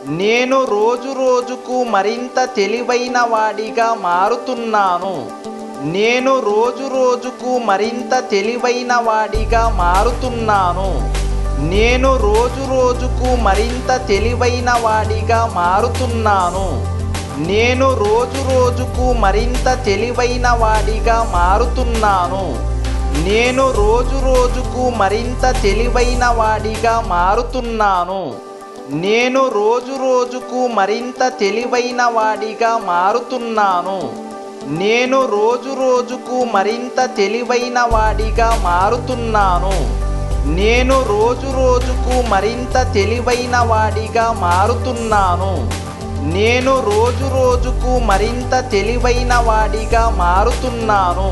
నేను రోజు రోజుకు మరింత తెలివైన వాడిగా మారుతున్నాను నేను రోజు రోజుకు మరింత తెలివైన వాడిగా మారుతున్నాను నేను రోజు రోజుకు మరింత తెలివైన వాడిగా మారుతున్నాను నేను రోజు రోజుకు మరింత తెలివైన వాడిగా మారుతున్నాను నేను రోజు రోజుకు మరింత తెలివైన వాడిగా మారుతున్నాను నేను రోజు రోజుకు మరింత తెలివైన వాడిగా మారుతున్నాను నేను రోజు రోజుకు మరింత తెలివైన వాడిగా మారుతున్నాను నేను రోజు రోజుకు మరింత తెలివైన వాడిగా మారుతున్నాను నేను రోజు రోజుకు మరింత తెలివైన వాడిగా మారుతున్నాను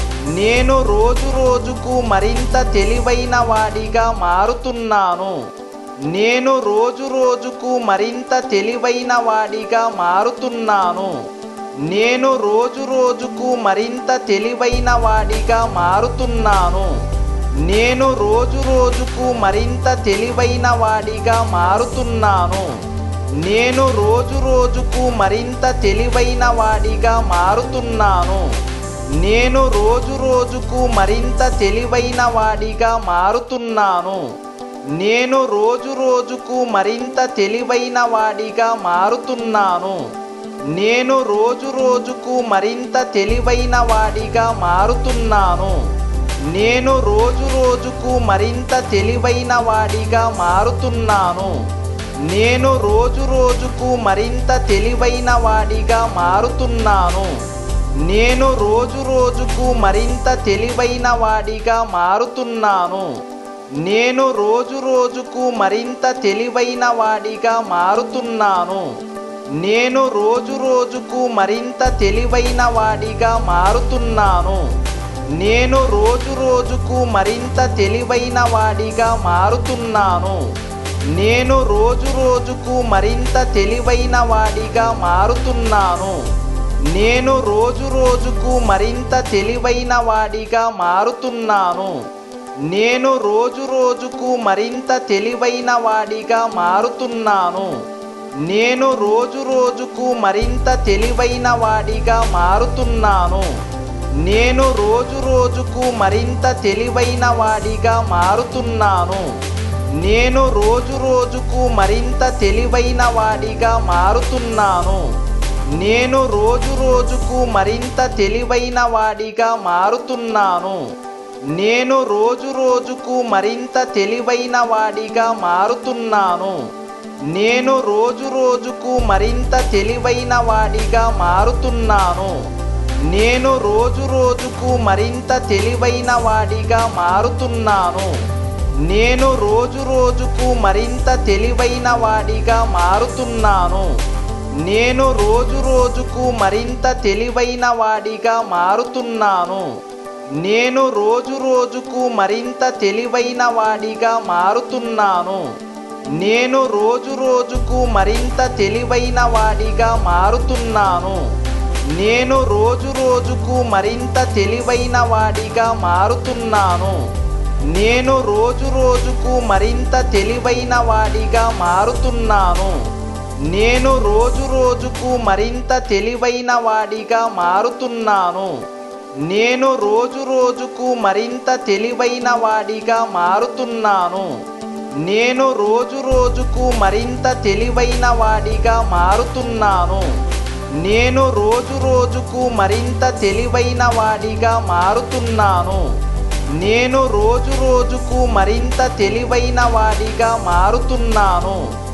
నేను రోజు రోజుకు మరింత తెలివైన వాడిగా మారుతున్నాను నేను రోజు రోజుకు మరింత తెలివైన వాడిగా మారుతున్నాను నేను రోజు రోజుకు మరింత తెలివైన వాడిగా మారుతున్నాను నేను రోజు రోజుకు మరింత తెలివైన వాడిగా మారుతున్నాను నేను రోజు రోజుకు మరింత తెలివైన వాడిగా మారుతున్నాను నేను రోజు రోజుకు మరింత తెలివైన వాడిగా మారుతున్నాను నేను రోజు రోజుకు మరింత తెలివైన వాడిగా మారుతున్నాను నేను రోజు రోజుకు మరింత తెలివైన వాడిగా మారుతున్నాను నేను రోజు రోజుకు మరింత తెలివైన వాడిగా మారుతున్నాను నేను రోజు రోజుకు మరింత తెలివైన వాడిగా మారుతున్నాను నేను రోజు రోజుకు మరింత తెలివైన వాడిగా మారుతున్నాను నేను రోజు రోజుకు మరింత తెలివైన వాడిగా మారుతున్నాను నేను రోజు రోజుకు మరింత తెలివైన వాడిగా మారుతున్నాను నేను రోజు రోజుకు మరింత తెలివైన వాడిగా మారుతున్నాను నేను రోజు రోజుకు మరింత తెలివైన వాడిగా మారుతున్నాను నేను రోజు రోజుకు మరింత తెలివైన వాడిగా మారుతున్నాను నేను రోజు రోజుకు మరింత తెలివైన వాడిగా మారుతున్నాను నేను రోజు రోజుకు మరింత తెలివైన వాడిగా మారుతున్నాను నేను రోజు రోజుకు మరింత తెలివైన వాడిగా మారుతున్నాను నేను రోజు రోజుకు మరింత తెలివైన వాడిగా మారుతున్నాను నేను రోజు రోజుకు మరింత తెలివైన వాడిగా మారుతున్నాను నేను రోజు రోజుకు మరింత తెలివైన వాడిగా మారుతున్నాను నేను రోజు రోజుకు మరింత తెలివైన వాడిగా మారుతున్నాను నేను రోజు రోజుకు మరింత తెలివైన వాడిగా మారుతున్నాను నేను రోజు రోజుకు మరింత తెలివైన వాడిగా మారుతున్నాను నేను రోజు రోజుకు మరింత తెలివైన వాడిగా మారుతున్నాను నేను రోజు రోజుకు మరింత తెలివైన వాడిగా మారుతున్నాను నేను రోజు రోజుకు మరింత తెలివైన వాడిగా మారుతున్నాను నేను రోజు రోజుకు మరింత తెలివైన వాడిగా మారుతున్నాను నేను రోజు రోజుకు మరింత తెలివైన వాడిగా మారుతున్నాను నేను రోజు రోజుకు మరింత తెలివైన వాడిగా మారుతున్నాను నేను రోజు రోజుకు మరింత తెలివైన వాడిగా మారుతున్నాను నేను రోజు రోజుకు మరింత తెలివైన వాడిగా మారుతున్నాను నేను రోజు రోజుకు మరింత తెలివైన వాడిగా మారుతున్నాను నేను రోజు రోజుకు మరింత తెలివైన వాడిగా మారుతున్నాను